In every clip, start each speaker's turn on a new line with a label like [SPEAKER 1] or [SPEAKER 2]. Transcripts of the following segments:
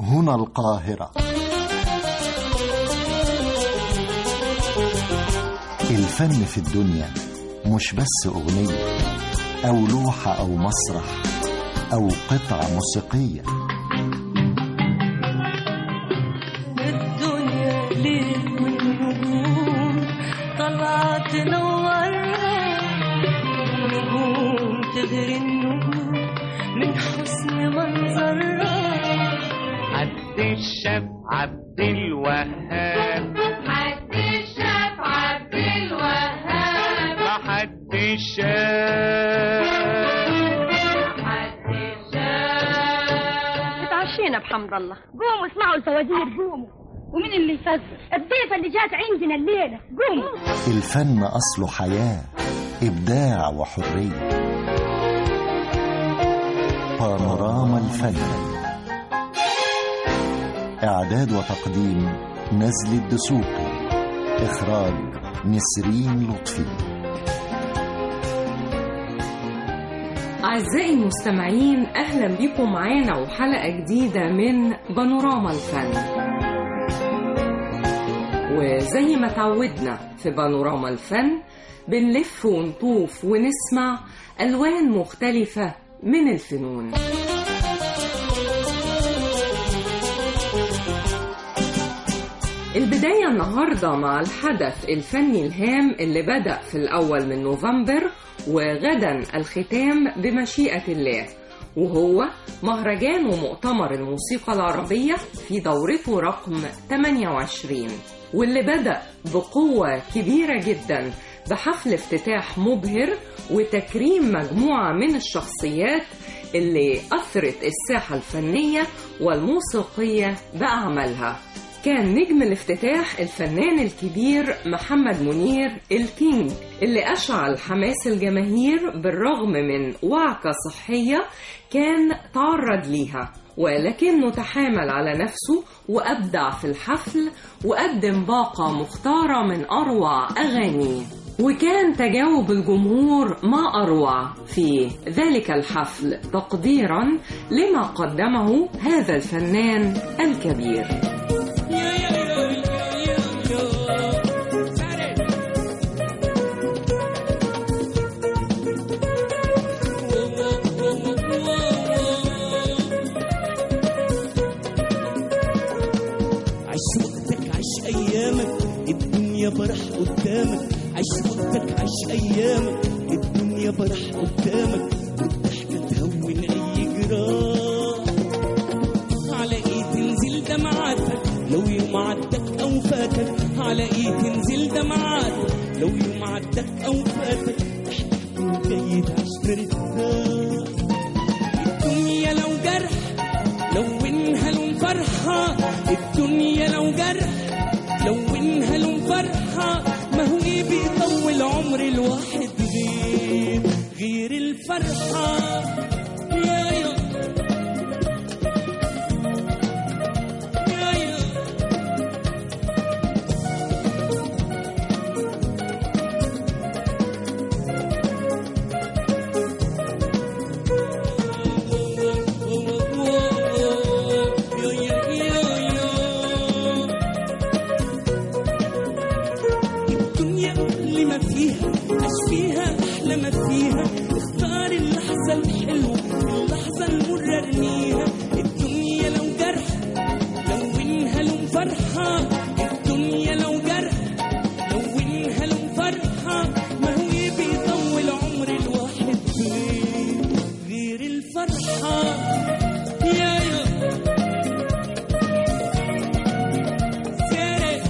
[SPEAKER 1] هنا القاهرة الفن في الدنيا مش بس أغنية أو لوحة أو مسرح أو قطعة موسيقية
[SPEAKER 2] الدنيا ليل والنجوم طلعت تنورها نجوم تغري النجوم من حسن منظرها
[SPEAKER 3] عبد الشاب عبد الوهاب
[SPEAKER 4] حد الشاف عبد الوهاب
[SPEAKER 3] حد الشاب
[SPEAKER 4] حد الشاف
[SPEAKER 5] اتعشينا بحمد الله قوموا اسمعوا الفوازير قوموا ومين اللي يفزر الضيفة اللي جات عندنا الليلة قوموا
[SPEAKER 1] الفن أصله حياة إبداع وحرية بانوراما الفن إعداد وتقديم نزل الدسوقي إخراج نسرين لطفي
[SPEAKER 6] أعزائي المستمعين أهلا بكم معانا وحلقة جديدة من بانوراما الفن وزي ما تعودنا في بانوراما الفن بنلف ونطوف ونسمع ألوان مختلفة من الفنون البداية النهاردة مع الحدث الفني الهام اللي بدأ في الأول من نوفمبر وغدا الختام بمشيئة الله وهو مهرجان ومؤتمر الموسيقى العربية في دورته رقم 28 واللي بدأ بقوة كبيرة جدا بحفل افتتاح مبهر وتكريم مجموعة من الشخصيات اللي أثرت الساحة الفنية والموسيقية بأعمالها كان نجم الافتتاح الفنان الكبير محمد منير الكينج اللي أشعل حماس الجماهير بالرغم من وعكة صحية كان تعرض ليها ولكنه تحامل على نفسه وأبدع في الحفل وقدم باقة مختارة من أروع أغانيه وكان تجاوب الجمهور ما أروع في ذلك الحفل تقديرا لما قدمه هذا الفنان الكبير
[SPEAKER 7] عيش وقتك عيش ايامك الدنيا فرح قدامك عيش وقتك عيش ايامك الدنيا فرح قدامك والضحكه تهون اي جراح على ايه تنزل دمعاتك لو يوم عدك او فاتك على ايه تنزل دمعاتك لو يوم عدك او فاتك احكي جيد عيش مرتاح الدنيا لو جرح لونها لون فرحة الدنيا لو جرح لونها لون فرحة ما هو ايه بيطول عمر الواحد غير غير الفرحة يا يا يا يا الدنيا اللي ما فيها عاش فيها احلى ما فيها اختار اللحظه الحلوه اللحظه المره ارميها الدنيا لو جرح لونها لون فرحه الدنيا لو جرح لونها لون فرحه ما هو إيه بيطول عمر الواحد غير غير الفرحه يا يا سيري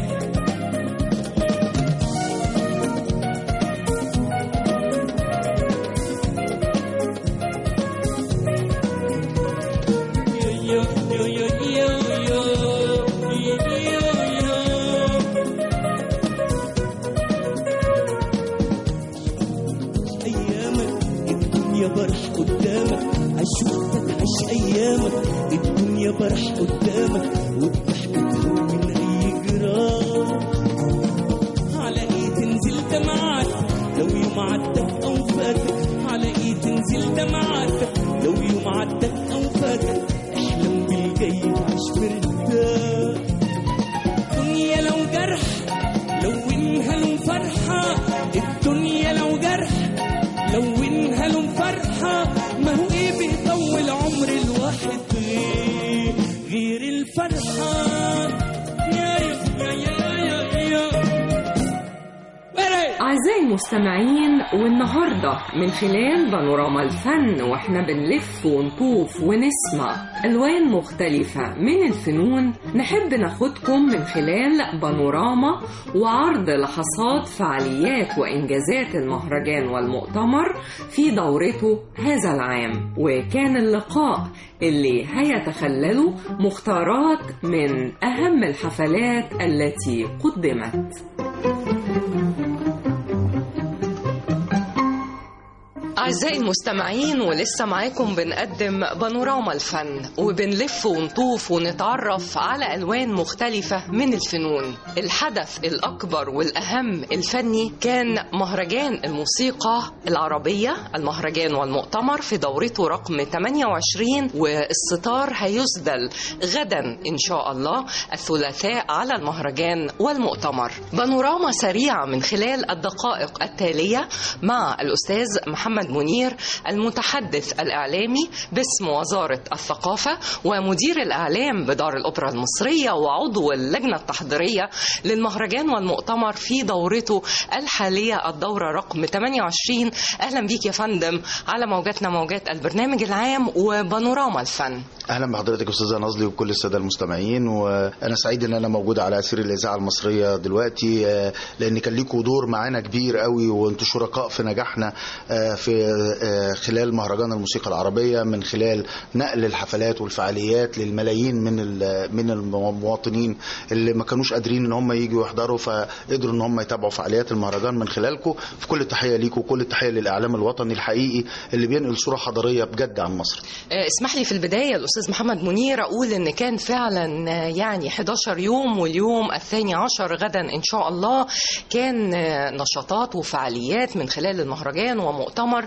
[SPEAKER 7] ايامك الدنيا برح قدامك عيش وقتك عيش ايامك الدنيا برح قدامك والضحكة تهون اي جراح على ايه تنزل دمعاتك لو يوم عدك او فاتك على ايه تنزل دمعاتك لو يوم عدك او فاتك احلم بالجاي عيش مرتاح الدنيا لو جرح لونها له فرحة الدنيا لو جرح لونها له فرحة ما هو ايه بيطول عمر الواحد غير غير الفرحة يا يا يا يا يا يا وري.
[SPEAKER 6] أعزائي المستمعين والنهاردة من خلال بانوراما الفن وإحنا بنلف ونطوف ونسمع ألوان مختلفة من الفنون نحب ناخدكم من خلال بانوراما وعرض لحظات فعاليات وإنجازات المهرجان والمؤتمر في دورته هذا العام وكان اللقاء اللي هيتخلله مختارات من أهم الحفلات التي قدمت أعزائي المستمعين ولسه معاكم بنقدم بانوراما الفن وبنلف ونطوف ونتعرف على ألوان مختلفة من الفنون الحدث الأكبر والأهم الفني كان مهرجان الموسيقى العربية المهرجان والمؤتمر في دورته رقم 28 والستار هيسدل غدا إن شاء الله الثلاثاء على المهرجان والمؤتمر بانوراما سريعة من خلال الدقائق التالية مع الأستاذ محمد منير المتحدث الإعلامي باسم وزارة الثقافة ومدير الإعلام بدار الأوبرا المصرية وعضو اللجنة التحضيرية للمهرجان والمؤتمر في دورته الحالية الدورة رقم 28 أهلا بيك يا فندم على موجاتنا موجات البرنامج العام وبانوراما الفن
[SPEAKER 8] اهلا بحضرتك استاذه نازلي وكل الساده المستمعين وانا سعيد ان انا موجود على اسير الاذاعه المصريه دلوقتي آه، لان كان ليكوا دور معانا كبير قوي وانتوا شركاء في نجاحنا آه، في آه، خلال مهرجان الموسيقى العربيه من خلال نقل الحفلات والفعاليات للملايين من ال- من المواطنين اللي ما كانوش قادرين ان هم يجوا يحضروا فقدروا ان هم يتابعوا فعاليات المهرجان من خلالكم في كل التحيه ليكم وكل التحيه للاعلام الوطني الحقيقي اللي بينقل صوره حضاريه بجد عن مصر
[SPEAKER 6] آه، اسمح لي في البداية الأستاذ محمد منير أقول إن كان فعلا آه، يعني 11 يوم واليوم الثاني عشر غدا إن شاء الله كان آه، نشاطات وفعاليات من خلال المهرجان ومؤتمر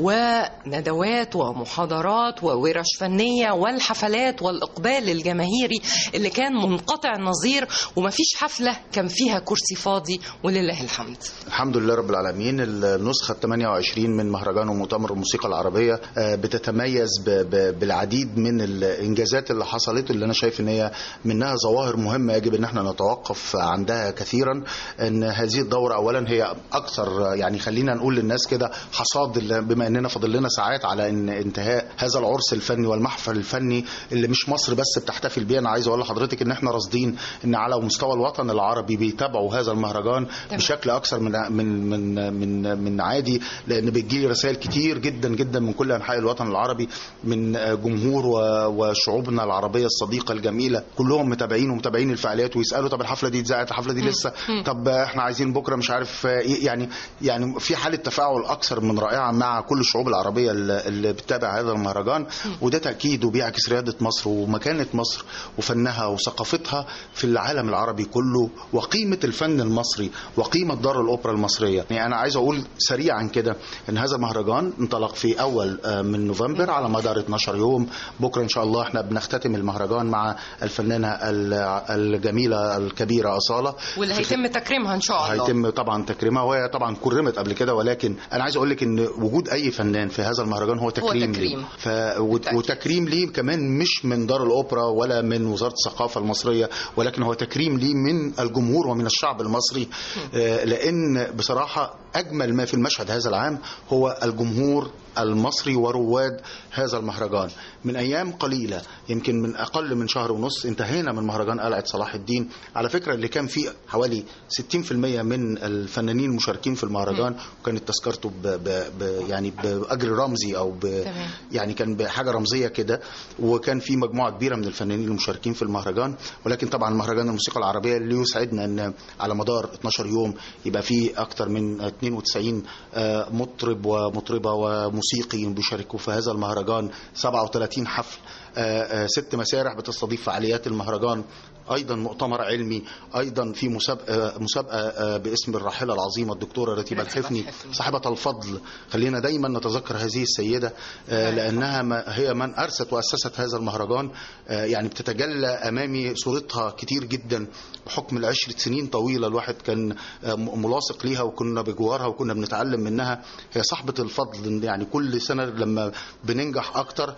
[SPEAKER 6] وندوات ومحاضرات وورش فنية والحفلات والإقبال الجماهيري اللي كان منقطع النظير ومفيش حفلة كان فيها كرسي فاضي ولله الحمد
[SPEAKER 8] الحمد لله رب العالمين النسخة 28 من مهرجان ومؤتمر الموسيقى العربية آه، بتتميز ب- ب- بالعديد من الإنجازات اللي حصلت اللي أنا شايف إن هي منها ظواهر مهمة يجب إن احنا نتوقف عندها كثيرا إن هذه الدورة أولا هي أكثر يعني خلينا نقول للناس كده حصاد اللي- بما إننا فاضل لنا ساعات على إن انتهاء هذا العرس الفني والمحفل الفني اللي مش مصر بس بتحتفل بيه أنا عايز أقول لحضرتك إن احنا راصدين إن على مستوى الوطن العربي بيتابعوا هذا المهرجان بشكل اكثر من من من من من عادي لان بتجيلي رسائل كتير جدا جدا من كل انحاء الوطن العربي من جمهور و- وشعوبنا العربيه الصديقه الجميله كلهم متابعين ومتابعين الفعاليات ويسالوا طب الحفله دي اتذاعت الحفله دي لسه طب احنا عايزين بكره مش عارف ايه يعني يعني في حاله تفاعل اكثر من رائعه مع كل الشعوب العربيه اللي اللي بتتابع هذا المهرجان وده تاكيد وبيعكس رياده مصر ومكانه مصر وفنها وثقافتها في العالم العربي كله وقيمه الفن المصري وقيمه دار الاوبرا المصريه يعني انا عايز اقول سريعا كده ان هذا المهرجان انطلق في اول آه، من نوفمبر على مدار 12 يوم بكره ان شاء الله احنا بنختتم المهرجان مع الفنانه ال- الجميله الكبيره اصاله
[SPEAKER 6] واللي
[SPEAKER 8] في
[SPEAKER 6] هيتم تكريمها إن شاء الله
[SPEAKER 8] هيتم طبعا تكريمها وهي طبعا كرمت قبل كده ولكن انا عايز اقول لك ان وجود اي فنان في هذا المهرجان هو تكريم,
[SPEAKER 6] تكريم.
[SPEAKER 8] ليه ف... وت- وتكريم ليه كمان مش من دار الاوبرا ولا من وزاره الثقافه المصريه ولكن هو تكريم ليه من الجمهور ومن الشعب المصري آه، لان بصراحه اجمل ما في المشهد هذا العام هو الجمهور المصري ورواد هذا المهرجان من ايام قليله يمكن من اقل من شهر ونص انتهينا من مهرجان قلعه صلاح الدين على فكره اللي كان فيه حوالي 60% من الفنانين المشاركين في المهرجان وكانت تذكرته ب ب ب يعني باجر رمزي او ب
[SPEAKER 6] تمام.
[SPEAKER 8] يعني كان بحاجه رمزيه كده وكان في مجموعه كبيره من الفنانين المشاركين في المهرجان ولكن طبعا مهرجان الموسيقى العربيه اللي يسعدنا ان على مدار 12 يوم يبقى فيه اكثر من 92 آه، مطرب ومطربه وموسيقي بيشاركوا في هذا المهرجان 37 حفل آه، آه، ست مسارح بتستضيف فعاليات المهرجان ايضا مؤتمر علمي ايضا في مسابقه مسابقه آه، باسم الراحله العظيمه الدكتوره رتيبه
[SPEAKER 6] رتيبة
[SPEAKER 8] الحفني
[SPEAKER 6] الحفني.
[SPEAKER 8] صاحبه الفضل خلينا دايما نتذكر هذه السيده آه، لانها ما- هي من ارست واسست هذا المهرجان آه، يعني بتتجلى امامي صورتها كتير جدا بحكم العشرة سنين طويله الواحد كان آه، م- ملاصق ليها وكنا بجوارها وكنا بنتعلم منها هي صاحبه الفضل يعني كل سنه لما بننجح اكتر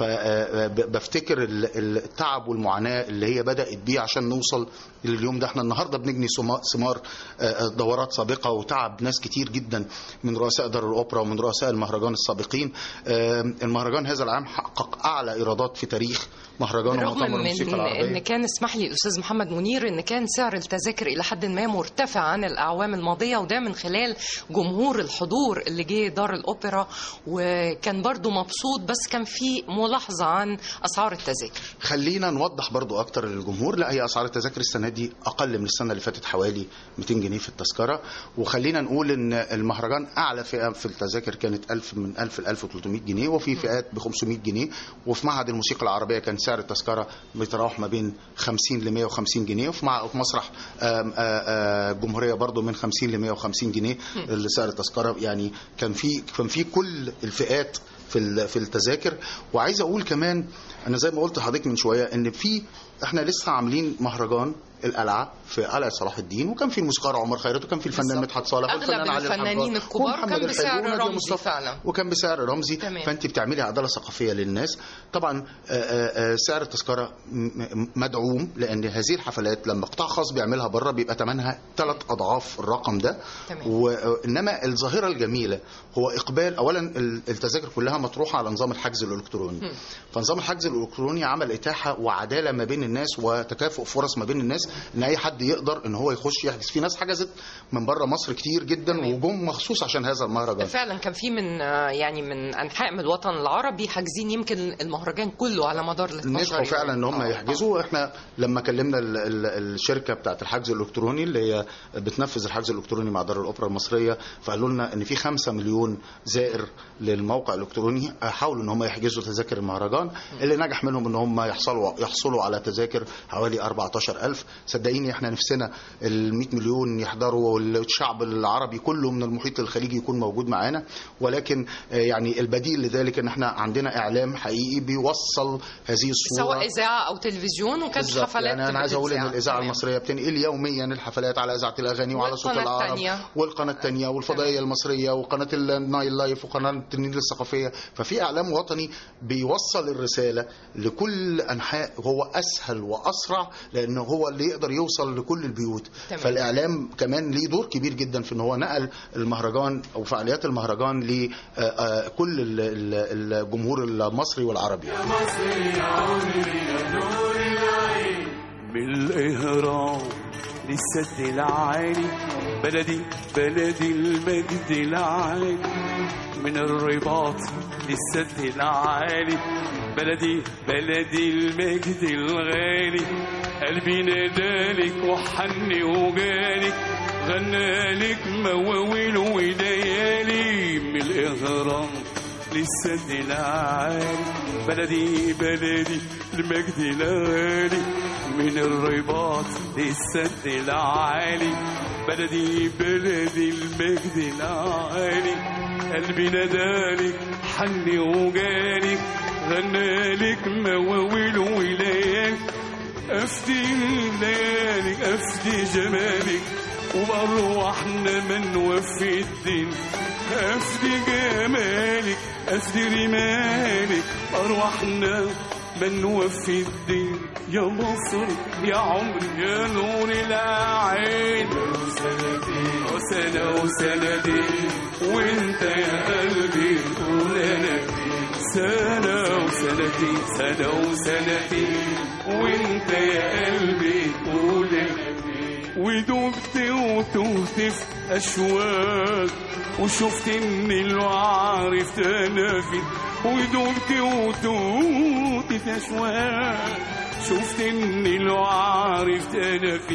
[SPEAKER 8] فبفتكر التعب والمعاناه اللي هي بدات بيه عشان نوصل لليوم ده احنا النهارده بنجني سما- ثمار آه، دورات سابقه وتعب ناس كتير جدا من رؤساء دار الاوبرا ومن رؤساء المهرجان السابقين آه، المهرجان هذا العام حقق اعلى ايرادات في تاريخ مهرجان
[SPEAKER 6] بالرغم
[SPEAKER 8] ومؤتمر
[SPEAKER 6] من
[SPEAKER 8] الموسيقى
[SPEAKER 6] ان
[SPEAKER 8] العربيه
[SPEAKER 6] كان اسمح لي الاستاذ محمد منير ان كان سعر التذاكر الى حد ما مرتفع عن الاعوام الماضيه وده من خلال جمهور الحضور اللي جه دار الاوبرا وكان برضو مبسوط بس كان في ملاحظه عن اسعار التذاكر
[SPEAKER 8] خلينا نوضح برضو اكتر للجمهور لا هي اسعار التذاكر السنه دي اقل من السنه اللي فاتت حوالي 200 جنيه في التذكره وخلينا نقول ان المهرجان اعلى فئه في التذاكر كانت 1000 من 1000 ل 1300 جنيه وفي فئات ب 500 جنيه وفي معهد الموسيقى العربيه كان سعر التذكره بيتراوح ما بين 50 ل 150 جنيه وفي مع- في مسرح آم، آه، آه، الجمهوريه برضو من 50 ل 150 جنيه سعر التذكره يعني كان في كان في كل الفئات في ال- في التذاكر وعايز اقول كمان انا زي ما قلت لحضرتك من شويه ان في احنا لسه عاملين مهرجان القلعه في قلعه صلاح الدين وكان في الموسيقار عمر خيرت وكان في الفنان
[SPEAKER 6] بالظبط.
[SPEAKER 8] مدحت صالح
[SPEAKER 6] أغلب
[SPEAKER 8] والفنان علي
[SPEAKER 6] الفنانين
[SPEAKER 8] الحجار
[SPEAKER 6] الكبار
[SPEAKER 8] ومحمد
[SPEAKER 6] كان
[SPEAKER 8] الحلو
[SPEAKER 6] بسعر
[SPEAKER 8] ونادية
[SPEAKER 6] رمزي
[SPEAKER 8] مصطفى.
[SPEAKER 6] فعلا.
[SPEAKER 8] وكان بسعر رمزي
[SPEAKER 6] تمام.
[SPEAKER 8] فانت بتعملي عداله ثقافيه للناس طبعا آه، آه، آه، سعر التذكره م- م- مدعوم لان هذه الحفلات لما قطاع خاص بيعملها بره بيبقى ثمنها ثلاث اضعاف الرقم ده
[SPEAKER 6] تمام.
[SPEAKER 8] وانما الظاهره الجميله هو اقبال اولا ال- التذاكر كلها مطروحه على نظام الحجز الالكتروني فنظام الحجز الالكتروني عمل اتاحه وعداله ما بين الناس وتكافؤ فرص ما بين الناس ان اي حد يقدر ان هو يخش يحجز في ناس حجزت من بره مصر كتير جدا
[SPEAKER 6] تمام.
[SPEAKER 8] وجم مخصوص عشان هذا المهرجان
[SPEAKER 6] فعلا كان في من آه، يعني من انحاء من الوطن العربي حاجزين يمكن المهرجان كله على مدار ال 12
[SPEAKER 8] نجحوا
[SPEAKER 6] يوم.
[SPEAKER 8] فعلا ان هم
[SPEAKER 6] آه،
[SPEAKER 8] يحجزوا احنا لما كلمنا ال ال الشركه بتاعه الحجز الالكتروني اللي هي بتنفذ الحجز الالكتروني مع دار الاوبرا المصريه فقالوا لنا ان في 5 مليون زائر للموقع الالكتروني حاولوا ان هم يحجزوا تذاكر المهرجان اللي نجح منهم ان هم يحصلوا يحصلوا على تذاكر حوالي 14000 صدقيني احنا نفسنا ال 100 مليون يحضروا والشعب العربي كله من المحيط الخليجي يكون موجود معانا ولكن آه، يعني البديل لذلك ان احنا عندنا اعلام حقيقي بيوصل هذه الصوره
[SPEAKER 6] سواء اذاعه او تلفزيون وكانت
[SPEAKER 8] بالظبط.
[SPEAKER 6] حفلات
[SPEAKER 8] يعني انا عايز اقول ان
[SPEAKER 6] بتتذاع.
[SPEAKER 8] الاذاعه
[SPEAKER 6] تمام.
[SPEAKER 8] المصريه بتنقل يوميا الحفلات على اذاعه الاغاني وعلى صوت
[SPEAKER 6] والقناة
[SPEAKER 8] العرب
[SPEAKER 6] التانية.
[SPEAKER 8] والقناه الثانيه والفضائيه المصريه وقناه النايل لايف وقناه النيل الثقافيه ففي اعلام وطني بيوصل الرساله لكل انحاء هو اسهل واسرع لانه هو اللي يقدر يوصل لكل البيوت
[SPEAKER 6] تمام.
[SPEAKER 8] فالاعلام كمان ليه دور كبير جدا في ان هو نقل المهرجان او فعاليات المهرجان لكل الجمهور المصري والعربي
[SPEAKER 9] من الإهرام للسد العالي بلدي بلدي المجد العالي من الرباط للسد العالي بلدي بلدي المجد الغالي قلبي نادالك وحني وجالك غنالك مواويل وليالي من الإهرام للسد العالي بلدي بلدي المجد العالي من الرباط للسد العالي بلدي بلدي المجد العالي قلبي نادالك حني وجالك غنالك مواويل وليالك أفدي ليالك أفدي جمالك وبأرواحنا من نوفي الدين أفدي جمالك أفدي رمالك أرواحنا من نوفي الدين يا مصر يا عمري يا نور العين وسنة وسنتين وانت يا قلبي تقول انا سنة وسنتين سنة وسنتين وانت يا قلبي تقول انا ودبت وتهت في أشواق وشفت إن الوعرفت أنا فين ودبت وتهت في أشواق شفت إن الوعرفت أنا فين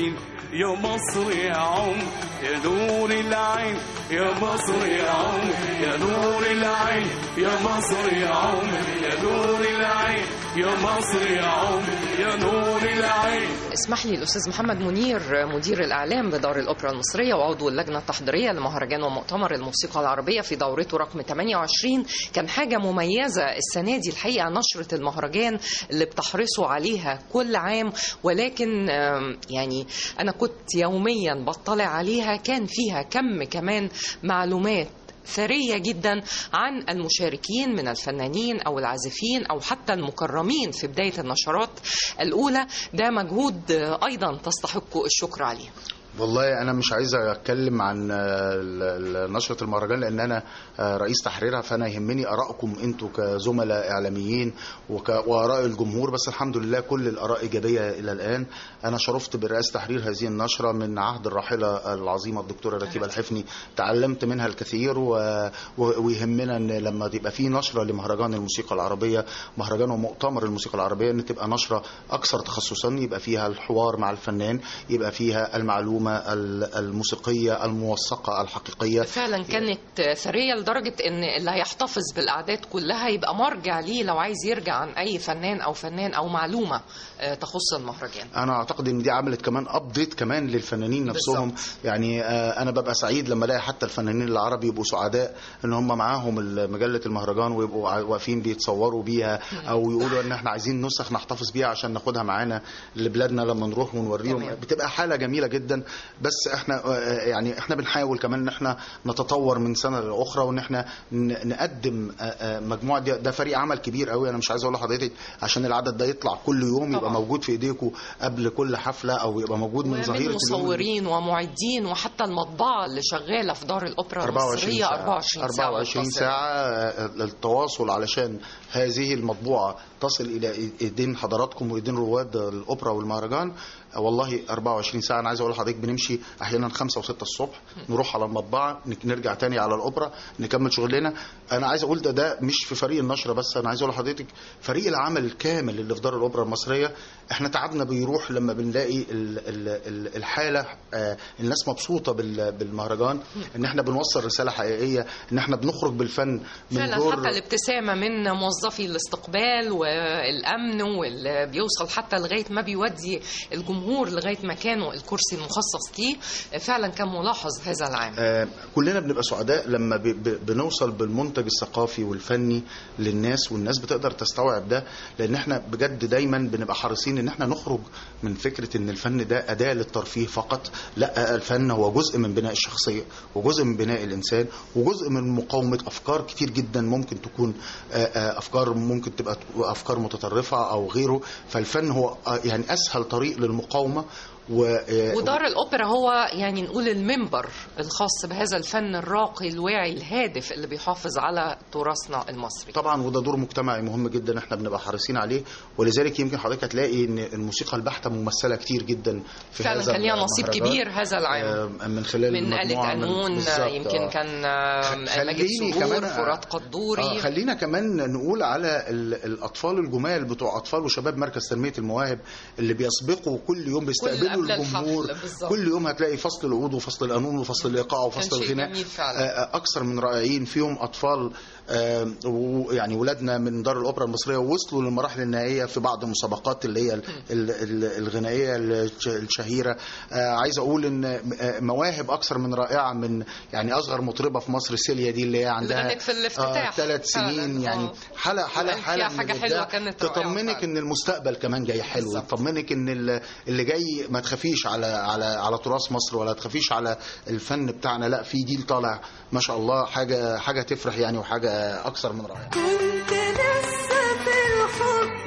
[SPEAKER 9] يا مصر يا عمر يا نور العين يا مصر يا عمر يا نور العين يا مصر يا عمر يا نور العين يا مصر يا عمر يا نور العين
[SPEAKER 6] اسمح لي الأستاذ محمد منير مدير الإعلام بدار الأوبرا المصرية وعضو اللجنة التحضيرية لمهرجان ومؤتمر الموسيقى العربية في دورته رقم 28 كان حاجة مميزة السنة دي الحقيقة نشرة المهرجان اللي بتحرصوا عليها كل عام ولكن آم، يعني أنا كنت يوميا بطلع عليها كان فيها كم كمان معلومات ثرية جدا عن المشاركين من الفنانين أو العازفين أو حتى المكرمين في بداية النشرات الأولى ده مجهود آه، أيضا تستحق الشكر عليه
[SPEAKER 8] والله انا مش عايز اتكلم عن آه، ال- ال- نشره المهرجان لان انا آه، رئيس تحريرها فانا يهمني ارائكم انتوا كزملاء اعلاميين وك- واراء الجمهور بس الحمد لله كل الاراء ايجابيه الى الان انا شرفت برئاسه تحرير هذه النشره من عهد الراحله العظيمه الدكتوره رتيبه الحفني تعلمت منها الكثير و... و... ويهمنا ان لما تبقى في نشره لمهرجان الموسيقى العربيه مهرجان ومؤتمر الموسيقى العربيه ان تبقى نشره اكثر تخصصا يبقى فيها الحوار مع الفنان يبقى فيها المعلومه ال- الموسيقيه الموثقه الحقيقيه
[SPEAKER 6] فعلا كانت ثرية لدرجة ان اللي هيحتفظ بالاعداد كلها يبقى مرجع ليه لو عايز يرجع عن اي فنان او فنان او معلومة آه، تخص المهرجان
[SPEAKER 8] انا اعتقد ان دي عملت كمان ابديت كمان للفنانين نفسهم
[SPEAKER 6] بالظبط.
[SPEAKER 8] يعني آه، انا ببقى سعيد لما الاقي حتى الفنانين العرب يبقوا سعداء ان هم معاهم ال- مجله المهرجان ويبقوا ع- واقفين بيتصوروا بيها او يقولوا ان احنا عايزين نسخ نحتفظ بيها عشان ناخدها معانا لبلادنا لما نروح ونوريهم
[SPEAKER 6] تمام.
[SPEAKER 8] بتبقى حاله جميله جدا بس احنا آه، يعني احنا بنحاول كمان ان احنا نتطور من سنه لاخرى وان احنا ن- نقدم آه، آه، مجموعه دي ده فريق عمل كبير قوي انا مش عايز اقول لحضرتك عشان العدد ده يطلع كل يوم يبقى
[SPEAKER 6] طبعا.
[SPEAKER 8] موجود في ايديكم قبل كل حفله او يبقى موجود من
[SPEAKER 6] ومن
[SPEAKER 8] ظهيره اليوم
[SPEAKER 6] مصورين ومعدين وحتى المطبعة اللي شغالة في دار الأوبرا
[SPEAKER 8] 24
[SPEAKER 6] المصرية
[SPEAKER 8] ساعة
[SPEAKER 6] 24 ساعة
[SPEAKER 8] 24
[SPEAKER 6] متصلة.
[SPEAKER 8] ساعة آه، التواصل علشان هذه المطبوعة تصل إلى إيدين حضراتكم وإيدين رواد الأوبرا والمهرجان آه، والله 24 ساعة أنا عايز أقول لحضرتك بنمشي أحيانا 5 و6 الصبح نروح على المطبعة نك- نرجع تاني على الأوبرا نكمل شغلنا أنا عايز أقول ده ده مش في فريق النشرة بس أنا عايز أقول لحضرتك فريق العمل الكامل اللي في دار الأوبرا المصرية إحنا تعبنا بيروح لما بنلاقي ال- ال- ال- الحالة آه، الناس مبسوطة بال- بالمهرجان إن إحنا بنوصل رسالة حقيقية إن إحنا بنخرج بالفن من
[SPEAKER 6] فعلا
[SPEAKER 8] دور
[SPEAKER 6] حتى الابتسامة من موظفي الاستقبال والأمن واللي بيوصل حتى لغاية ما بيودي الجمهور لغاية مكانه الكرسي المخصص ليه فعلا كان ملاحظ هذا العام
[SPEAKER 8] آه، كلنا بنبقى سعداء لما ب- ب- بنوصل بالمنتج الثقافي والفني للناس والناس بتقدر تستوعب ده لان احنا بجد دايما بنبقى حريصين ان احنا نخرج من فكره ان الفن ده اداه للترفيه فقط لا الفن هو جزء من بناء الشخصيه وجزء من بناء الانسان وجزء من مقاومه افكار كتير جدا ممكن تكون آه، آه، افكار ممكن تبقى افكار متطرفه او غيره فالفن هو آه، يعني اسهل طريق للمقاومه و آه،
[SPEAKER 6] ودار الأوبرا هو يعني نقول المنبر الخاص بهذا الفن الراقي الواعي الهادف اللي بيحافظ على تراثنا المصري
[SPEAKER 8] طبعا وده دور مجتمعي مهم جدا احنا بنبقى حريصين عليه ولذلك يمكن حضرتك هتلاقي ان الموسيقى البحته ممثله كتير جدا في
[SPEAKER 6] فعلا
[SPEAKER 8] هذا
[SPEAKER 6] كان ليها نصيب
[SPEAKER 8] المهرجان.
[SPEAKER 6] كبير هذا العام
[SPEAKER 8] آه، من خلال
[SPEAKER 6] من آلة
[SPEAKER 8] مجموعة من-
[SPEAKER 6] قانون
[SPEAKER 8] بالظبط،
[SPEAKER 6] يمكن
[SPEAKER 8] آه.
[SPEAKER 6] كان آه، ماجد
[SPEAKER 8] خليني
[SPEAKER 6] سرور
[SPEAKER 8] كمان
[SPEAKER 6] فرات قدوري
[SPEAKER 8] آه خلينا كمان نقول على ال- الاطفال الجمال بتوع اطفال وشباب مركز تنميه المواهب اللي بيسبقوا كل يوم بيستقبلوا
[SPEAKER 6] قبل
[SPEAKER 8] الجمهور
[SPEAKER 6] الحفل، بالظبط.
[SPEAKER 8] كل يوم هتلاقي فصل العود وفصل القانون وفصل الايقاع وفصل
[SPEAKER 6] كان شيء
[SPEAKER 8] الغناء
[SPEAKER 6] جميل فعلا.
[SPEAKER 8] آه، آه، اكثر من رائعين فيهم اطفال آه، ويعني ولادنا من دار الاوبرا المصريه وصلوا للمراحل النهائيه في بعض المسابقات اللي هي ال- ال- ال- الغنائيه الش- الشهيره آه، عايز اقول ان آه، مواهب اكثر من رائعه من يعني اصغر مطربه في مصر سيليا دي اللي هي عندها
[SPEAKER 6] غنت في الافتتاح.
[SPEAKER 8] ثلاث
[SPEAKER 6] فعلا،
[SPEAKER 8] سنين يعني
[SPEAKER 6] آه.
[SPEAKER 8] حاله حاله
[SPEAKER 6] وقال
[SPEAKER 8] حاله
[SPEAKER 6] فيها
[SPEAKER 8] من
[SPEAKER 6] حاجة
[SPEAKER 8] الإبداع
[SPEAKER 6] حلوة كانت رائعة
[SPEAKER 8] تطمنك
[SPEAKER 6] فعلا.
[SPEAKER 8] ان المستقبل كمان جاي حلو
[SPEAKER 6] بالظبط.
[SPEAKER 8] تطمنك ان ال- اللي جاي ما تخافيش على على على تراث مصر ولا تخافيش على الفن بتاعنا لا في جيل طالع ما شاء الله حاجه حاجه تفرح يعني وحاجه اكثر من رائعه
[SPEAKER 2] كنت لسه في الحب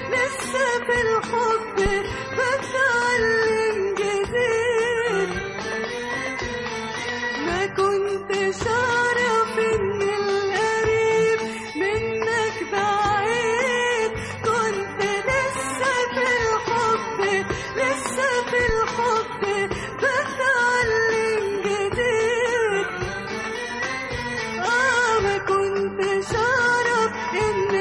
[SPEAKER 2] لسه في الحب بتعلم جديد ما كنتش اعرف ان القريب منك بعيد كنت لسه في الحب لسه في الحب بتعلم جديد آه ما كنتش أعرف إن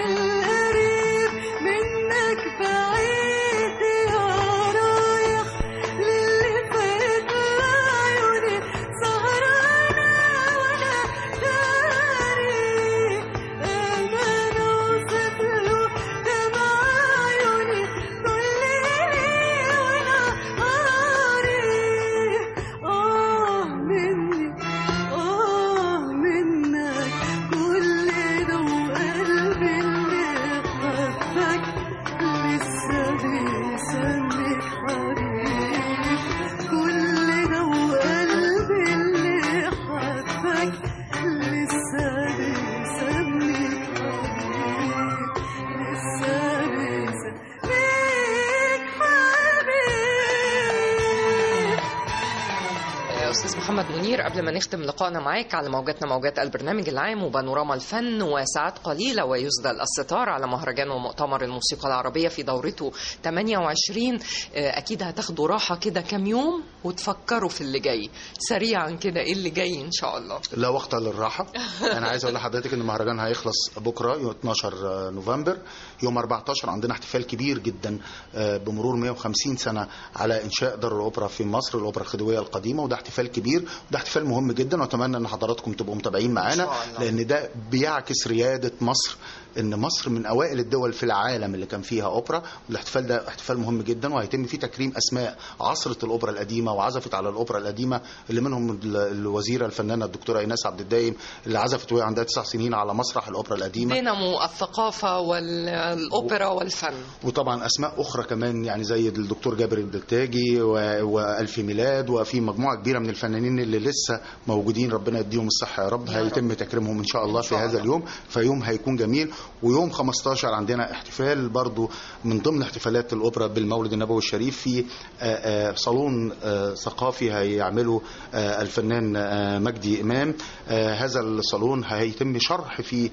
[SPEAKER 6] محمد منير قبل ما نختم لقائنا معاك على موجاتنا موجات البرنامج العام وبانوراما الفن وساعات قليلة ويسدل الستار على مهرجان ومؤتمر الموسيقى العربية في دورته 28 آه، أكيد هتاخدوا راحة كده كام يوم وتفكروا في اللي جاي سريعا كده إيه اللي جاي إن شاء الله
[SPEAKER 8] لا وقت للراحه انا عايز اقول لحضرتك ان المهرجان هيخلص بكره يوم 12 نوفمبر يوم 14 عندنا احتفال كبير جدا آه، بمرور 150 سنه على انشاء دار الاوبرا في مصر الاوبرا الخديويه القديمه وده احتفال كبير وده احتفال مهم جدا واتمنى ان حضراتكم تبقوا متابعين معانا
[SPEAKER 6] إن شاء الله.
[SPEAKER 8] لان ده بيعكس رياده مصر ان مصر من اوائل الدول في العالم اللي كان فيها اوبرا والاحتفال ده احتفال مهم جدا وهيتم فيه تكريم اسماء عصره الاوبرا القديمه وعزفت على الاوبرا القديمه اللي منهم ال- الوزيره الفنانه الدكتوره ايناس عبد الدايم اللي عزفت وهي عندها تسع سنين على مسرح الاوبرا القديمه
[SPEAKER 6] دينامو الثقافة والأوبرا والفن
[SPEAKER 8] وطبعا اسماء اخرى كمان يعني زي الدكتور جابر الدلتاجي و- والف ميلاد وفي مجموعه كبيره من الفنانين اللي لسه موجودين ربنا يديهم الصحه يا رب
[SPEAKER 6] يا
[SPEAKER 8] هيتم تكريمهم ان شاء الله
[SPEAKER 6] إن
[SPEAKER 8] في
[SPEAKER 6] شاء
[SPEAKER 8] هذا
[SPEAKER 6] الله.
[SPEAKER 8] اليوم فيوم هيكون جميل ويوم 15 عندنا احتفال برضو من ضمن احتفالات الاوبرا بالمولد النبوي الشريف في آه، آه، صالون آه، ثقافي هيعمله آه، الفنان آه، مجدي امام آه، هذا الصالون هيتم شرح فيه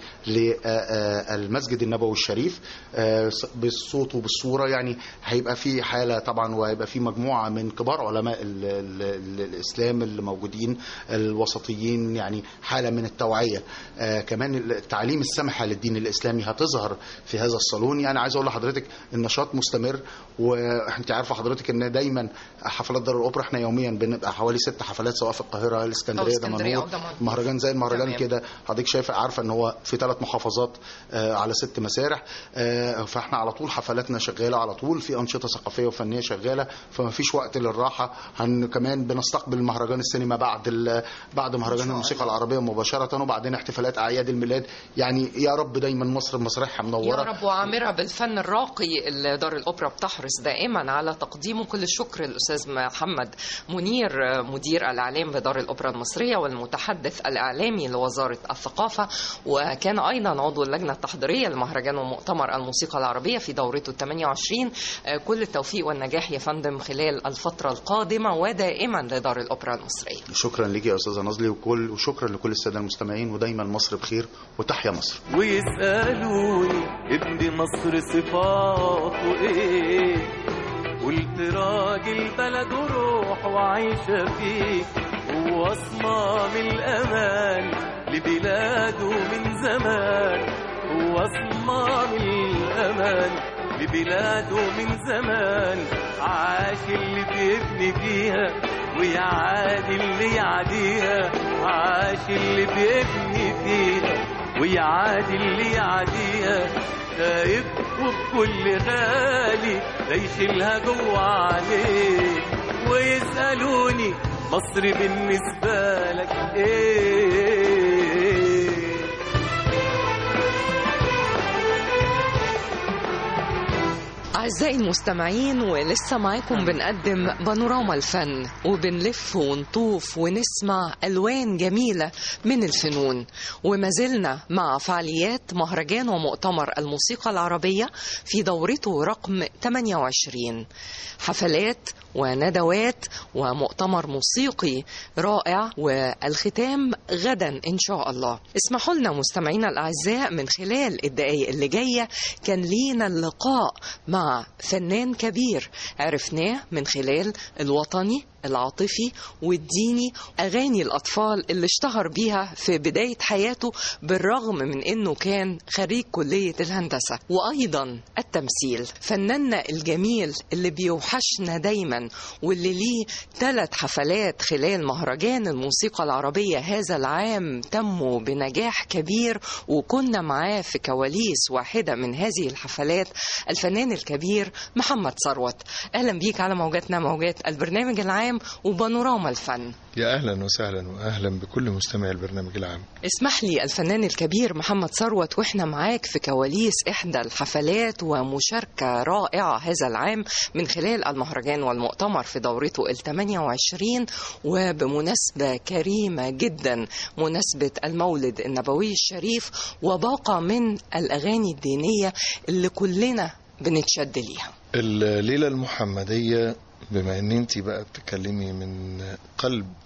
[SPEAKER 8] للمسجد النبوي الشريف آه، بالصوت وبالصوره يعني هيبقى في حاله طبعا وهيبقى في مجموعه من كبار علماء ال ال ال الاسلام اللي موجودين الوسطيين يعني حاله من التوعيه آه، كمان التعليم السمحه للدين الاسلامي هتظهر في هذا الصالون يعني عايز اقول لحضرتك النشاط مستمر وانت عارفه حضرتك ان دايما حفلات دار الاوبرا احنا يوميا بنبقى حوالي ست حفلات سواء في القاهره الاسكندريه
[SPEAKER 6] أو اسكندرية أو
[SPEAKER 8] دمنهور
[SPEAKER 6] دمنهور.
[SPEAKER 8] مهرجان زي المهرجان
[SPEAKER 6] تمام.
[SPEAKER 8] كده حضرتك شايفه عارفه ان هو في ثلاث محافظات آه، على ست مسارح آه، فاحنا على طول حفلاتنا شغاله على طول في انشطه ثقافيه وفنيه شغاله فما فيش وقت للراحه هن كمان بنستقبل مهرجان السينما بعد ال- بعد مهرجان الموسيقى العربيه مباشره وبعدين احتفالات اعياد الميلاد يعني يا رب دايما مصر مسرحها
[SPEAKER 6] يا
[SPEAKER 8] منوره
[SPEAKER 6] رب وعامرة بالفن الراقي اللي دار الأوبرا بتحرص دائما على تقديمه كل الشكر الأستاذ محمد منير مدير الإعلام بدار الأوبرا المصرية والمتحدث الإعلامي لوزارة الثقافة وكان أيضا عضو اللجنة التحضيرية لمهرجان ومؤتمر الموسيقى العربية في دورته 28 آه، كل التوفيق والنجاح يا فندم خلال الفترة القادمة ودائما لدار الأوبرا المصرية
[SPEAKER 8] شكرا ليك يا استاذه نازلي وكل وشكرا لكل الساده المستمعين ودايما مصر بخير وتحيا مصر
[SPEAKER 9] ويسألوني ابن مصر صفاته ايه قلت راجل بلد وروح وعايشة فيه هو صمام الأمان لبلاده من زمان هو صمام الأمان لبلاده من زمان عاش اللي بيبني فيها ويعادي اللي يعديها عاش اللي بيبني فيها ويعادي اللي يعديها خايف وبكل غالي لا يشيلها جوا عليه ويسألوني مصر بالنسبة لك ايه
[SPEAKER 6] أعزائي المستمعين ولسه معاكم بنقدم بانوراما الفن وبنلف ونطوف ونسمع ألوان جميلة من الفنون وما زلنا مع فعاليات مهرجان ومؤتمر الموسيقى العربية في دورته رقم 28 حفلات وندوات ومؤتمر موسيقي رائع والختام غدا إن شاء الله اسمحوا لنا مستمعينا الأعزاء من خلال الدقايق اللي جاية كان لينا اللقاء مع فنان كبير عرفناه من خلال الوطني العاطفي والديني أغاني الأطفال اللي اشتهر بيها في بداية حياته بالرغم من أنه كان خريج كلية الهندسة وأيضا التمثيل فناننا الجميل اللي بيوحشنا دايما واللي ليه ثلاث حفلات خلال مهرجان الموسيقى العربية هذا العام تموا بنجاح كبير وكنا معاه في كواليس واحدة من هذه الحفلات الفنان الكبير محمد ثروت أهلا بيك على موجاتنا موجات البرنامج العام وبانوراما الفن
[SPEAKER 10] يا اهلا وسهلا واهلا بكل مستمعي البرنامج العام
[SPEAKER 6] اسمح لي الفنان الكبير محمد ثروت واحنا معاك في كواليس احدى الحفلات ومشاركه رائعه هذا العام من خلال المهرجان والمؤتمر في دورته ال 28 وبمناسبه كريمه جدا مناسبه المولد النبوي الشريف وباقه من الاغاني الدينيه اللي كلنا بنتشد ليها
[SPEAKER 10] الليله المحمديه بما ان انت بقى بتتكلمي من قلب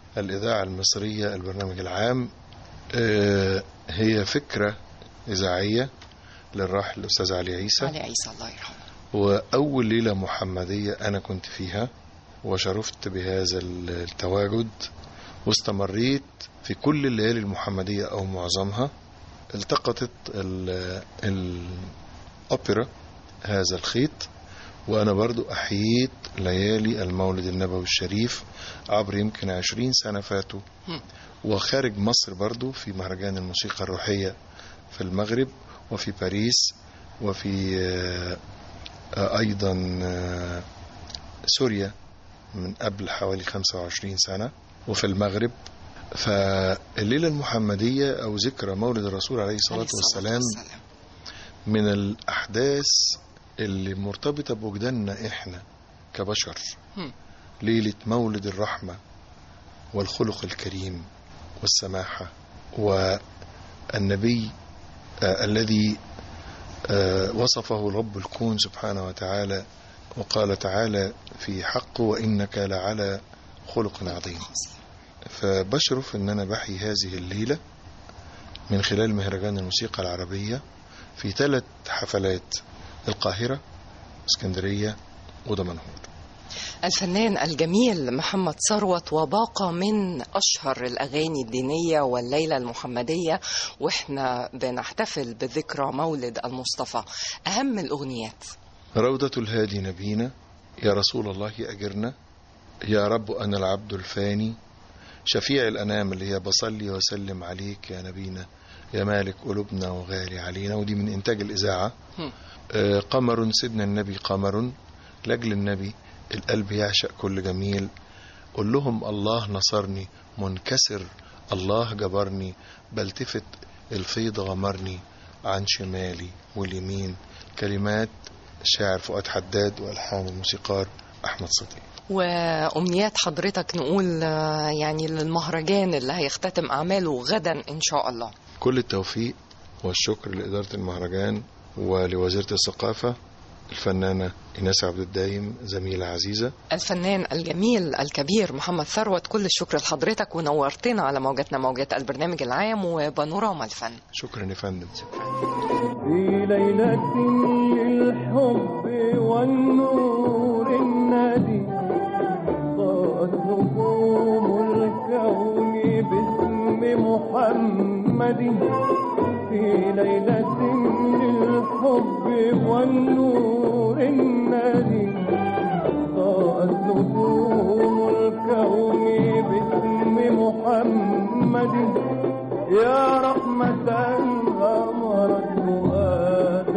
[SPEAKER 10] الإذاعة المصرية البرنامج العام آه، هي فكرة إذاعية للراحل الأستاذ علي عيسى
[SPEAKER 11] علي عيسى الله يرحمه
[SPEAKER 10] وأول ليلة محمدية أنا كنت فيها وشرفت بهذا التواجد واستمريت في كل الليالي المحمدية أو معظمها التقطت ال- الأوبرا هذا الخيط وأنا برضو أحييت ليالي المولد النبوي الشريف عبر يمكن عشرين سنة فاتوا
[SPEAKER 11] هم.
[SPEAKER 10] وخارج مصر برضو في مهرجان الموسيقى الروحية في المغرب وفي باريس وفي آه، آه، أيضا آه، سوريا من قبل حوالي 25 سنة وفي المغرب فالليلة المحمدية أو ذكرى مولد الرسول عليه الصلاة والسلام من الأحداث اللي مرتبطة بوجداننا إحنا كبشر
[SPEAKER 11] هم.
[SPEAKER 10] ليلة مولد الرحمة والخلق الكريم والسماحة والنبي آه الذي آه وصفه رب الكون سبحانه وتعالى وقال تعالى في حقه وإنك لعلى خلق عظيم فبشرف أن أنا بحيي هذه الليلة من خلال مهرجان الموسيقى العربية في ثلاث حفلات القاهرة اسكندرية ودمنهور
[SPEAKER 11] الفنان الجميل محمد ثروت وباقة من أشهر الأغاني الدينية والليلة المحمدية وإحنا بنحتفل بذكرى مولد المصطفى أهم الأغنيات
[SPEAKER 10] روضة الهادي نبينا يا رسول الله أجرنا يا رب أنا العبد الفاني شفيع الأنام اللي هي بصلي وسلم عليك يا نبينا يا مالك قلوبنا وغالي علينا ودي من إنتاج الإذاعة
[SPEAKER 11] هم.
[SPEAKER 10] آه، قمر سيدنا النبي قمر لأجل النبي القلب يعشق كل جميل قل لهم الله نصرني منكسر الله جبرني بلتفت الفيض غمرني عن شمالي واليمين كلمات الشاعر فؤاد حداد والحان الموسيقار احمد صديق
[SPEAKER 11] وأمنيات حضرتك نقول آه، يعني للمهرجان اللي هيختتم أعماله غدا إن شاء الله
[SPEAKER 10] كل التوفيق والشكر لإدارة المهرجان ولوزيرة الثقافة الفنانة إيناس عبد الدايم زميلة عزيزة
[SPEAKER 11] الفنان الجميل الكبير محمد ثروت كل الشكر لحضرتك ونورتنا على موجاتنا موجات البرنامج العام وبانوراما الفن
[SPEAKER 10] شكرا يا فندم
[SPEAKER 12] في ليلة للحب والنور النادي ضاءت نجوم الكون باسم محمد في ليلة للحب والنور النادي ضاءت نجوم الكون باسم محمد يا رحمة غمرت فؤاد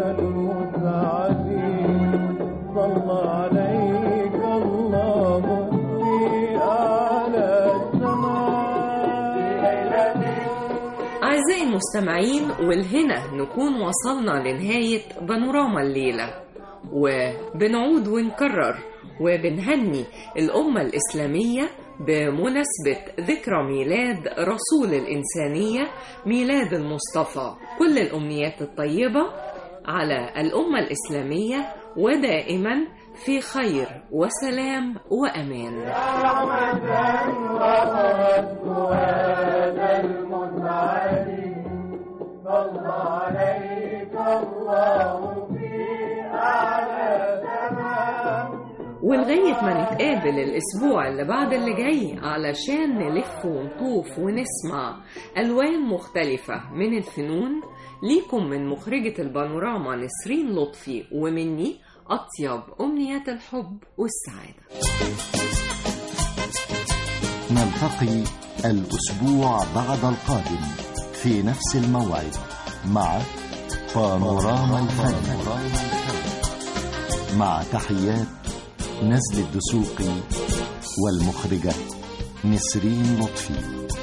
[SPEAKER 12] المسعدين صلى عليك الله في أعلى السماء
[SPEAKER 6] أعزائي المستمعين والهنا نكون وصلنا لنهاية بانوراما الليلة وبنعود ونكرر وبنهني الأمة الإسلامية بمناسبة ذكرى ميلاد رسول الإنسانية ميلاد المصطفى كل الأمنيات الطيبة على الأمة الإسلامية ودائما في خير وسلام وأمان
[SPEAKER 12] غمرت فؤاد المسعدين صلى عليك الله في أعلى سماء
[SPEAKER 6] ولغاية ما نتقابل الأسبوع اللي بعد اللي جاي علشان نلف ونطوف ونسمع ألوان مختلفة من الفنون ليكم من مخرجة البانوراما نسرين لطفي ومني أطيب أمنيات الحب والسعادة
[SPEAKER 1] نلتقي الأسبوع بعد القادم في نفس الموعد مع بانوراما الفن مع تحيات نزل الدسوقي والمخرجة نسرين لطفي